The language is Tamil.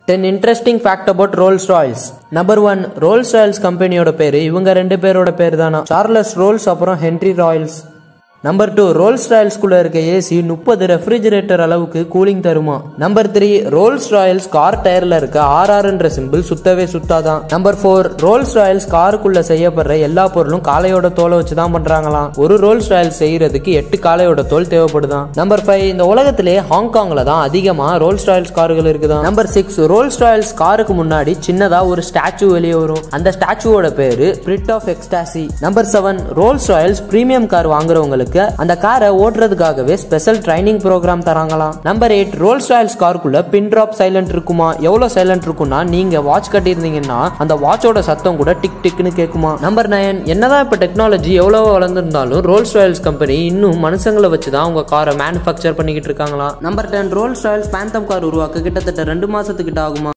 ten interesting fact about Rolls Royce number one Rolls Royce கம்பெனியோட பேரு இவங்க ரெண்டு பேரோட பேர் தானா சார்லஸ் ரோல்ஸ் அப்புறம் Henry Royce number two Rolls ராயல்ஸ்குள்ள இருக்க ஏசி முப்பது ரெஃப்ரிஜிரேட்டர் அளவுக்கு கூலிங் தருமா number three Rolls Royce car டயர்ல இருக்க ஆர்ஆர்ன்ற சிம்பிள் சுத்தவே சுத்தாதான் நம்பர் ஃபோர் ரோல்ஸ் ராயல்ஸ் காருக்குள்ள செய்யப்படுற எல்லா பொருளும் காளையோட தோலை வச்சு தான் பண்றாங்களாம் ஒரு ரோல்ஸ் ராயல்ஸ் செய்யறதுக்கு எட்டு காளையோட தோல் தேவைப்படுதான் நம்பர் ஃபைவ் இந்த உலகத்திலே ஹாங்காங்ல தான் அதிகமா ரோல்ஸ் ராயல்ஸ் கார்கள் இருக்குதான் நம்பர் சிக்ஸ் ரோல்ஸ் ராயல்ஸ் காருக்கு முன்னாடி சின்னதா ஒரு ஸ்டாச்சு வெளியே வரும் அந்த ஸ்டாச்சுவோட பேரு spirit of ecstasy number seven Rolls Royce premium car வாங்குறவங்களுக்கு அந்த காரை ஓட்டுறதுக்காகவே ஸ்பெஷல் ட்ரைனிங் ப்ரோக்ராம் தராங்களாம் நம்பர் எயிட் ரோல்ஸ் ராயல்ஸ் காருக்குள்ள பின் ட்ராப் சைலண்ட் இருக்குமா எவ்வளவு சைலண்ட் இருக்கும்னா நீங்க வாட்ச் கட்டியிருந்தீங்கன்னா அந்த வாட்சோட சத்தம் கூட டிக் டிக்னு கேட்குமா நம்பர் நைன் என்னதான் இப்ப டெக்னாலஜி எவ்வளவு வளர்ந்துருந்தாலும் ரோல்ஸ் ராயல்ஸ் கம்பெனி இன்னும் மனுஷங்களை வச்சு தான் அவங்க காரை மேனுஃபேக்சர் பண்ணிக்கிட்டு இருக்காங்களாம் number ten Rolls Royce Phantom car உருவாக்க கிட்டத்தட்ட ரெண்டு மாசத்துக்கிட்ட ஆகுமா